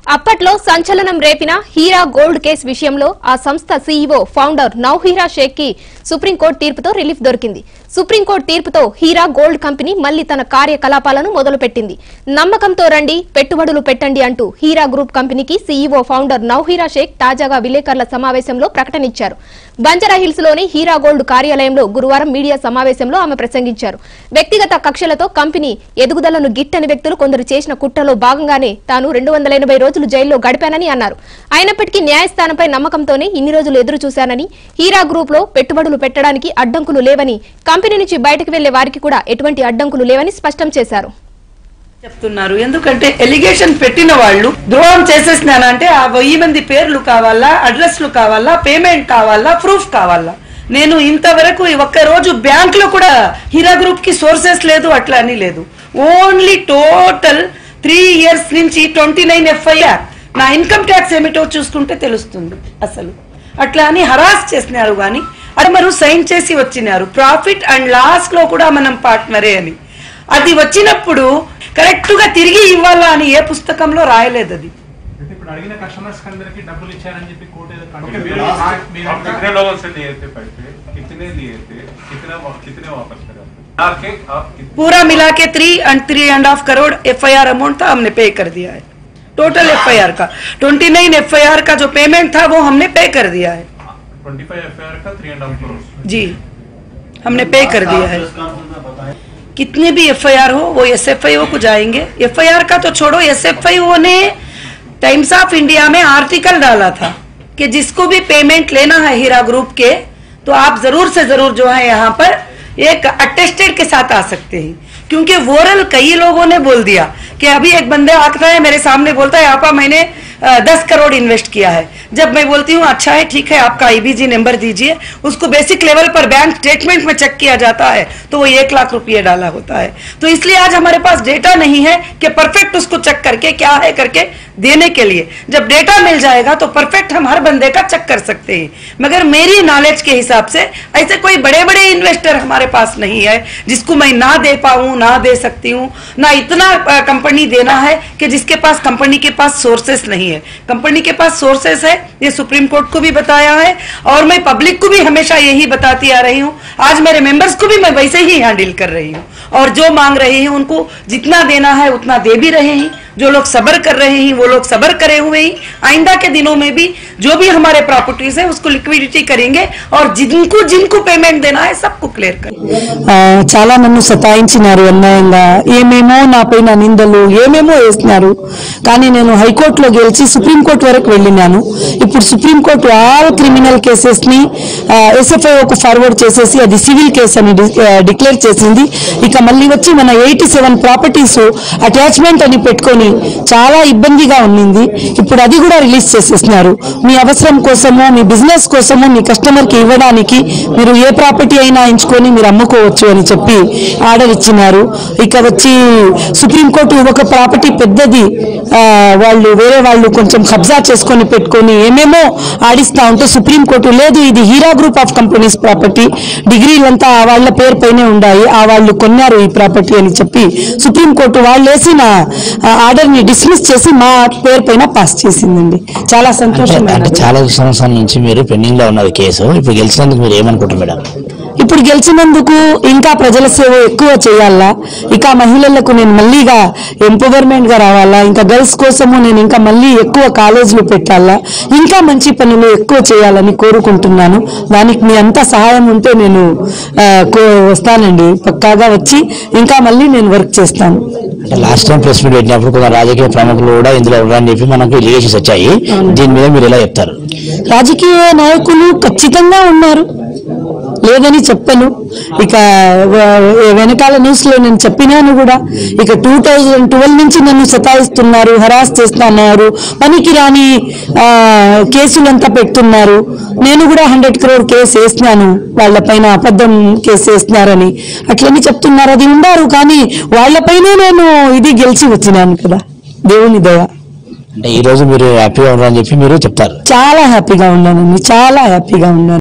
అప్పట్లో సంచలనం రేపిన Heera gold case విషయంలో ఆ సంస్థ సీఈఓ ఫౌండర్ నౌహీరా షేక్ కి సుప్రీంకోర్టు తీర్పుతో రిలీఫ్ దొరికింది సుప్రీంకోర్టు తీర్పుతో హీరా గోల్డ్ కంపెనీ మళ్లీ తన కార్యకలాపాలను మొదలుపెట్టింది నమ్మకంతో రండి పెట్టుబడులు పెట్టండి అంటూ హీరా గ్రూప్ కంపెనీకి సీఈఓ ఫౌండర్ నౌహీరా షేక్ తాజాగా విలేకరుల సమావేశంలో ప్రకటన ఇచ్చారు బంజారా హిల్స్ లోని హీరా గోల్డ్ కార్యాలయంలో గురువారం మీడియా సమావేశంలో ఆమె ప్రసంగించారు వ్యక్తిగత కక్షలతో కంపెనీ ఎదుగుదలను గిట్టని వ్యక్తులు కొందరు చేసిన కుట్రలో భాగంగానే తాను రెండు వందల ఎనభై రోజులు జైల్లో గడిపానని అన్నారు అయినప్పటికీ న్యాయస్థానంపై నమ్మకంతోనే ఇన్ని రోజులు ఎదురు చూశానని హీరా గ్రూప్ లో పెట్టుబడులు పెట్టడానికి అడ్డంకులు లేవని కంపెనీ నుంచి బయటకు వెళ్లే వారికి కూడా ఎటువంటి అడ్డంకులు లేవని స్పష్టం చేశారు చెప్తున్నారు ఎందుకంటే ఎలిగేషన్ పెట్టిన వాళ్ళు ద్రోహం చేసేసినానంటే ఆ వెయ్యి మంది పేర్లు కావాలా అడ్రస్లు కావాలా పేమెంట్ కావాలా ప్రూఫ్ కావాలా నేను ఇంతవరకు ఈ ఒక్క రోజు బ్యాంక్ లో కూడా హీరా గ్రూప్ కి సోర్సెస్ లేదు అట్లా అని లేదు ఓన్లీ టోటల్ త్రీ ఇయర్స్ నుంచి ట్వంటీ నైన్ ఎఫ్ఐఆర్ నా ఇన్కమ్ ట్యాక్స్ ఏమిటో చూసుకుంటే తెలుస్తుంది అసలు అట్లా అని హరాస్ చేసినారు కానీ అది మరి సైన్ చేసి వచ్చినారు ప్రాఫిట్ అండ్ లాస్ లో కూడా మనం పార్ట్నరే అని అది వచ్చినప్పుడు కరెక్ట్ గా తిరిగి ఇవ్వాలా అని ఏ పుస్తకంలో రాయలేదు అది అయితే ఇప్పుడు అడిగిన కస్టమర్స్ అందరికి డబ్బులు ఇచ్చారని చెప్పి కోర్టు ఏదో ओके, కంటిన్యూ मेरे మీరు- आप మీరు आप कितने लोगों से लिए थे पैसे कितने लिए थे कितने वा- कितने वापस करे आपने? आके आप कितने पूरा मिला के three and three and half crore F amount था हमने पे कर दिया है टोटल एफ का ट्वेंटी नाइन एफ का जो पेमेंट था वो हमने पे कर दिया है 25 एफआईआर का थ्री एंड हाफ करोड़ जी हमने पे कर दिया है कितने भी एफ हो वो एस को जाएंगे एफ का तो छोड़ो एस ने टाइम्स ऑफ इंडिया में आर्टिकल डाला था कि जिसको भी पेमेंट लेना है हीरा ग्रुप के तो आप जरूर से जरूर जो है यहाँ पर एक अटेस्टेड के साथ आ सकते हैं क्योंकि वोरल कई लोगों ने बोल दिया कि अभी एक बंदे आता है मेरे सामने बोलता है आपा मैंने अ, दस करोड़ इन्वेस्ट किया है जब मैं बोलती हूँ अच्छा है ठीक है आपका आईबीजी नंबर दीजिए उसको बेसिक लेवल पर बैंक स्टेटमेंट में चेक किया जाता है तो वो एक लाख रुपये डाला होता है तो इसलिए आज हमारे पास डेटा नहीं है कि परफेक्ट उसको चेक करके क्या है करके देने के लिए जब डेटा मिल जाएगा तो परफेक्ट हम हर बंदे का चेक कर सकते हैं मगर मेरी नॉलेज के हिसाब से ऐसे कोई बड़े बड़े इन्वेस्टर हमारे पास नहीं है जिसको मैं ना दे पाऊं ना दे सकती हूँ ना इतना अ, कंपनी देना है कि जिसके पास कंपनी के पास सोर्सेस नहीं है कंपनी के पास सोर्सेस है ये सुप्रीम कोर्ट को भी बताया है और मैं पब्लिक को भी हमेशा यही बताती आ रही हूँ आज मेरे मेंबर्स को भी मैं वैसे ही हैंडल कर रही हूँ और जो मांग रहे हैं उनको जितना देना है उतना दे भी रहे हैं जो लोग सबर कर रहे हैं वो लोग सबर करे हुए ही आइंदा के दिनों में भी जो भी हमारे प्रॉपर्टीज है उसको लिक्विडिटी करेंगे और जिनको जिनको पेमेंट देना है सबको क्लियर करेंगे ఆ, చాలా నన్ను సతాయించినారు అన్యాయంగా ఏమేమో నా పైన నిందలు ఏమేమో వేసినారు కానీ నేను హైకోర్టులో గెలిచి సుప్రీంకోర్టు వరకు వెళ్ళినాను ఇప్పుడు సుప్రీంకోర్టు ఆల్ క్రిమినల్ కేసెస్ ని ఎస్ఎఫ్ఐఓకు ఫార్వర్డ్ చేసేసి అది సివిల్ కేసు అని డిక్లేర్ చేసింది ఇక మళ్ళీ వచ్చి మన ఎయిటీ సెవెన్ ప్రాపర్టీస్ అటాచ్మెంట్ అని పెట్టుకొని చాలా ఇబ్బందిగా ఉన్నింది ఇప్పుడు అది కూడా రిలీజ్ చేసేసినారు మీ అవసరం కోసము మీ బిజినెస్ కోసము మీ కస్టమర్ కి ఇవ్వడానికి మీరు ఏ ప్రాపర్టీ అయినా ఎంచుకొని మీరు అమ్ముకోవచ్చు అని చెప్పి ఆర్డర్ ఇచ్చినారు ఇక వచ్చి సుప్రీంకోర్టు ఒక ప్రాపర్టీ పెద్దది ఆ, వాళ్ళు వేరే వాళ్ళు కొంచెం కబ్జా చేసుకొని పెట్టుకొని ఏమేమో ఆడిస్తా ఉంటే సుప్రీంకోర్టు లేదు ఇది Heera group of companies property డిగ్రీలంతా ఆ వాళ్ళ పేరు పైనే ఉన్నాయి ఆ వాళ్ళు కొన్నారు ఈ ప్రాపర్టీ అని చెప్పి సుప్రీంకోర్టు వాళ్ళు వేసిన ఆర్డర్ ని డిస్మిస్ చేసి మా పేరు పైన పాస్ చేసిందండి చాలా అంటే సంతోషం అంటే చాలా సంవత్సరాల నుంచి మీరు పెండింగ్ లో ఉన్నది కేసు ఇప్పుడు గెలిచినందుకు మీరు ఏమనుకుంటారు మేడం ఇప్పుడు గెలిచినందుకు ఇంకా ప్రజల సేవ ఎక్కువ చేయాలా ఇక మహిళలకు నేను మళ్ళీగా ఎంపవర్మెంట్ గా రావాలా ఇంకా గర్ల్స్ కోసము నేను ఇంకా మళ్ళీ ఎక్కువ కాలేజీలు పెట్టాలా ఇంకా మంచి పనులు ఎక్కువ చేయాలని కోరుకుంటున్నాను దానికి మీ అంతా సహాయం ఉంటే నేను ఆ, కో- వస్తానండి పక్కాగా వచ్చి ఇంకా మళ్ళీ నేను వర్క్ చేస్తాను అంటే లాస్ట్ టైం ప్రెస్ మీట్ పెట్టినప్పుడు కొంత రాజకీయ ప్రముఖులు కూడా ఇందులో ఉన్నారని చెప్పి మనకు లిగేషన్స్ వచ్చాయి దీని మీద మీరు ఎలా చెప్తారు రాజకీయ నాయకులు ఖచ్చితంగా ఉన్నారు లేదని చెప్పను ఇక వ- వెనకాల న్యూస్ లో నేను చెప్పినాను కూడా ఇక టూ థౌజండ్ ట్వెల్వ్ నుంచి నన్ను సతాయిస్తున్నారు హరాస్ చేస్తున్నారు పనికి రాని ఆ, కేసులంతా పెడుతున్నారు నేను కూడా హండ్రెడ్ క్రోర్ కేసు వేసినాను వాళ్ళపైన అబద్ధం కేసు వేసినారని అట్లని చెప్తున్నారు అది ఉండారు కానీ వాళ్ళపైనే నేను ఇది గెలిచి వచ్చినాను కదా దేవుని దయ అంటే ఈ రోజు మీరు హ్యాపీగా ఉన్నారని చెప్పి మీరు చెప్తారు చాలా హ్యాపీగా ఉన్నానండి చాలా హ్యాపీగా ఉన్నాను